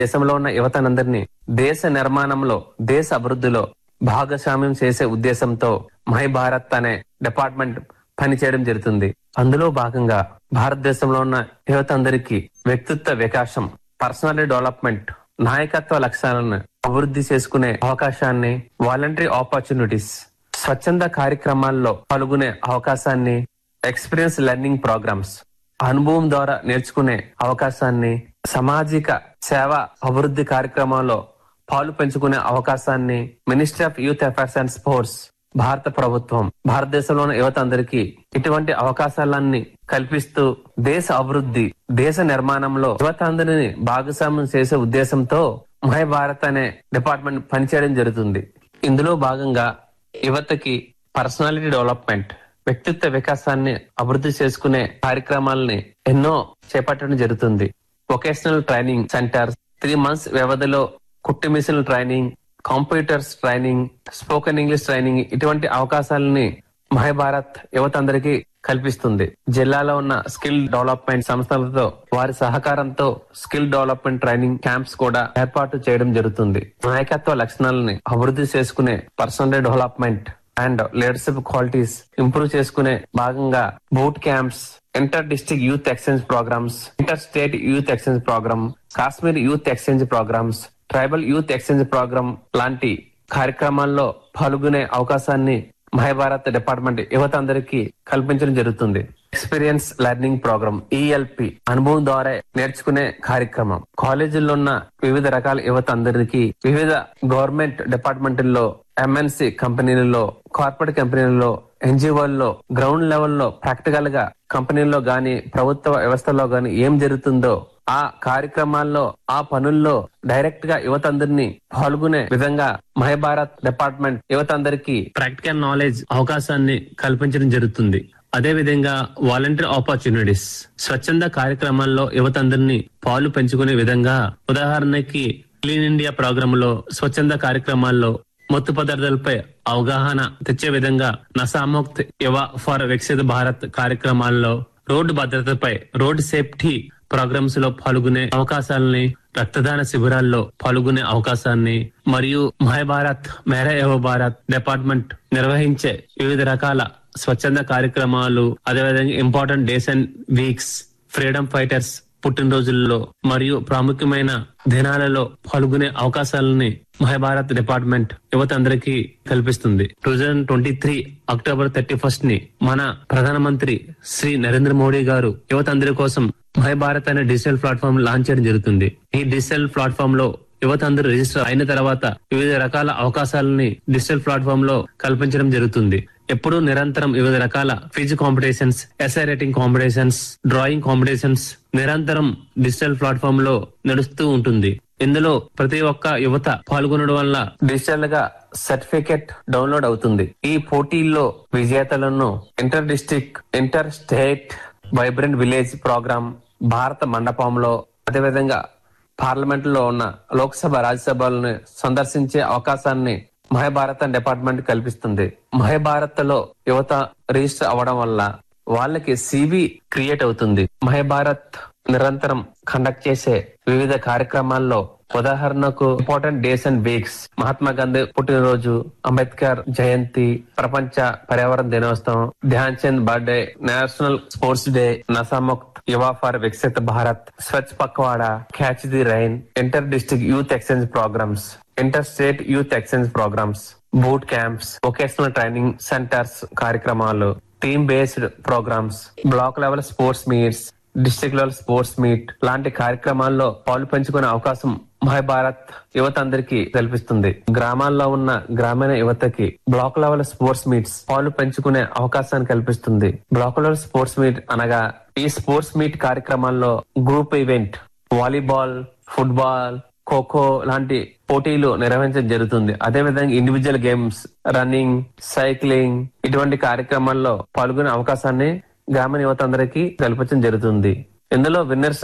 దేశంలో ఉన్న యువతనందరినీ దేశ నిర్మాణంలో దేశ అభివృద్ధిలో భాగస్వామ్యం చేసే ఉద్దేశంతో మై భారత్ అనే డిపార్ట్మెంట్ పనిచేయడం జరుగుతుంది అందులో భాగంగా భారతదేశంలో ఉన్న యువత అందరికీ వ్యక్తిత్వ వికాసం పర్సనాలిటీ డెవలప్మెంట్ నాయకత్వ లక్ష్యాలను అభివృద్ధి చేసుకునే అవకాశాన్ని వాలంటరీ ఆపర్చునిటీస్ స్వచ్ఛంద కార్యక్రమాల్లో పాల్గొనే అవకాశాన్ని ఎక్స్పీరియన్స్ లెర్నింగ్ ప్రోగ్రామ్స్ అనుభవం ద్వారా నేర్చుకునే అవకాశాన్ని సామాజిక సేవ అభివృద్ధి కార్యక్రమాల్లో పాలు పెంచుకునే అవకాశాన్ని ministry of youth affairs and sports భారత ప్రభుత్వం భారతదేశంలోని యువత అందరికీ ఇటువంటి అవకాశాలన్నీ కల్పిస్తూ దేశ అభివృద్ధి దేశ నిర్మాణంలో యువత అందరినీ భాగస్వామ్యం చేసే ఉద్దేశంతో మహై భారత్ అనే డిపార్ట్మెంట్ పనిచేయడం జరుగుతుంది ఇందులో భాగంగా యువతకి పర్సనాలిటీ డెవలప్మెంట్ వ్యక్తిత్వ వికాసాన్ని అభివృద్ధి చేసుకునే కార్యక్రమాలని ఎన్నో చేపట్టడం జరుగుతుంది vocational training centre three months వ్యవధిలో కుట్టి machine training computers training spoken English training ఇటువంటి అవకాశాలని మహాభారత్ యువత అందరికీ కల్పిస్తుంది జిల్లాలో ఉన్న స్కిల్ డెవలప్మెంట్ సంస్థలతో వారి సహకారంతో స్కిల్ డెవలప్మెంట్ ట్రైనింగ్ క్యాంప్స్ కూడా ఏర్పాటు చేయడం జరుగుతుంది నాయకత్వ లక్షణాలని అభివృద్ధి చేసుకునే personal development and leadership qualities improve చేసుకునే భాగంగా boot camps inter district youth exchange programmes inter state youth exchange programme Kashmir youth exchange programmes tribal youth exchange programme లాంటి కార్యక్రమాల్లో పాల్గొనే అవకాశాన్ని మహాభారత్ డిపార్ట్మెంట్ యువత అందరికీ కల్పించడం జరుగుతుంది ఎక్స్పీరియన్స్ లెర్నింగ్ ప్రోగ్రామ్ ఈఎల్పి అనుభవం ద్వారా నేర్చుకునే కార్యక్రమం కాలేజీల్లో ఉన్న వివిధ రకాల యువత అందరికీ వివిధ గవర్నమెంట్ డిపార్ట్మెంట్లో ఎంఎన్సి కంపెనీలలో కార్పొరేట్ కంపెనీలలో ఎన్జిఓల్లో గ్రౌండ్ లెవెల్లో ప్రాక్టికల్ గా కంపెనీల్లో గాని ప్రభుత్వ వ్యవస్థలో గాని ఏం జరుగుతుందో ఆ కార్యక్రమాల్లో ఆ పనుల్లో డైరెక్ట్ గా యువత అందరినీ పాల్గొనే విధంగా మహాభారత్ డిపార్ట్మెంట్ యువత అందరికీ ప్రాక్టికల్ నాలెడ్జ్ అవకాశాన్ని కల్పించడం జరుగుతుంది అదే విధంగా వాలంటీర్ ఆపర్చునిటీస్ స్వచ్ఛంద కార్యక్రమాల్లో యువత అందరినీ పాలు పెంచుకునే విధంగా ఉదాహరణకి క్లీన్ ఇండియా ప్రోగ్రామ్ లో స్వచ్ఛంద కార్యక్రమాల్లో మత్తు పదార్థాలపై అవగాహన తెచ్చే విధంగా నసాముక్త్ యువ ఫర్ వికసిత భారత్ కార్యక్రమాల్లో రోడ్డు భద్రతపై రోడ్ సేఫ్టీ ప్రోగ్రామ్స్ లో పాల్గొనే అవకాశాలని రక్తదాన శిబిరాల్లో పాల్గొనే అవకాశాన్ని మరియు మహై భారత్ మేరా యువ భారత్ డిపార్ట్మెంట్ నిర్వహించే వివిధ రకాల స్వచ్ఛంద కార్యక్రమాలు అదేవిధంగా important days and weeks freedom fighters పుట్టినరోజుల్లో మరియు ప్రాముఖ్యమైన దినాలలో పాల్గొనే అవకాశాలని మహాభారత్ డిపార్ట్మెంట్ యువత అందరికీ కల్పిస్తుంది two thousand twenty three October thirty first ని మన ప్రధానమంత్రి శ్రీ నరేంద్ర మోడీ గారు యువత అందరి కోసం మహాభారత్ అనే డిజిటల్ ప్లాట్ఫామ్ లాంచ్ చేయడం జరుగుతుంది ఈ డిజిటల్ ప్లాట్ఫామ్ లో యువత అందరూ రిజిస్టర్ అయిన తర్వాత వివిధ రకాల అవకాశాలని డిజిటల్ ప్లాట్ఫామ్ లో కల్పించడం జరుగుతుంది ఎప్పుడూ నిరంతరం వివిధ రకాల quiz competitions essay writing competitions drawing competitions నిరంతరం డిజిటల్ ప్లాట్ఫామ్ లో నడుస్తూ ఉంటుంది ఇందులో ప్రతి ఒక్క యువత పాల్గొనడం వల్ల డిజిటల్ గా సర్టిఫికెట్ డౌన్లోడ్ అవుతుంది ఈ పోటీల్లో విజేతలను inter district inter state vibrant village programme Bharat మండపంలో అదేవిధంగా పార్లమెంట్ లో ఉన్న లోక్సభ రాజ్యసభలను సందర్శించే అవకాశాన్ని మహాభారత డిపార్ట్మెంట్ కల్పిస్తుంది మహాభారత్ లో యువత రిజిస్టర్ అవ్వడం వల్ల వాళ్ళకి సివి క్రియేట్ అవుతుంది మహాభారత్ నిరంతరం కండక్ట్ చేసే వివిధ కార్యక్రమాల్లో ఉదాహరణకు important days and weeks Mahatma Gandhi పుట్టినరోజు అంబేద్కర్ జయంతి ప్రపంచ పర్యావరణ దినోత్సవం Dhyan Chand birthday national sports day Nasha Mukt Yuva for Viksit Bharat Swachh Pakhwada catch the rain inter district youth exchange programmes inter state youth exchange programmes boot camps vocational training centres కార్యక్రమాలు team based programmes block level sports meets district level sports meet లాంటి కార్యక్రమాల్లో పాలు పంచుకునే అవకాశం మహాభారత్ యువత అందరికీ కల్పిస్తుంది గ్రామాల్లో ఉన్న గ్రామీణ యువతకి బ్లాక్ లెవెల్ స్పోర్ట్స్ మీట్స్ పాలు పెంచుకునే అవకాశాన్ని కల్పిస్తుంది బ్లాక్ లెవెల్ స్పోర్ట్స్ మీట్ అనగా ఈ స్పోర్ట్స్ మీట్ కార్యక్రమాల్లో group event volleyball football kho kho లాంటి పోటీలు నిర్వహించడం జరుగుతుంది అదే విధంగా ఇండివిజువల్ గేమ్స్ రన్నింగ్ సైక్లింగ్ ఇటువంటి కార్యక్రమాల్లో పాల్గొనే అవకాశాన్ని గ్రామీణ యువత అందరికీ కల్పించడం జరుగుతుంది ఇందులో విన్నర్స్ ని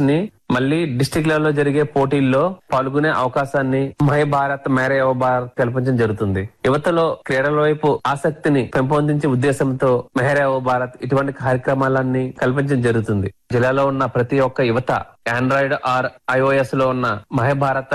మళ్ళీ డిస్టిక్ లెవెల్ లో జరిగే పోటీల్లో పాల్గొనే అవకాశాన్ని మై భారత్ మేరే యువ భారత్ కల్పించడం జరుగుతుంది యువతలో క్రీడల వైపు ఆసక్తిని పెంపొందించే ఉద్దేశంతో మెహరే యువ భారత్ ఇటువంటి కార్యక్రమాలన్నీ కల్పించడం జరుగుతుంది జిల్లాలో ఉన్న ప్రతి ఒక్క యువత ఆండ్రాయిడ్ ఆర్ ఐఓఎస్ లో ఉన్న మహే భారత్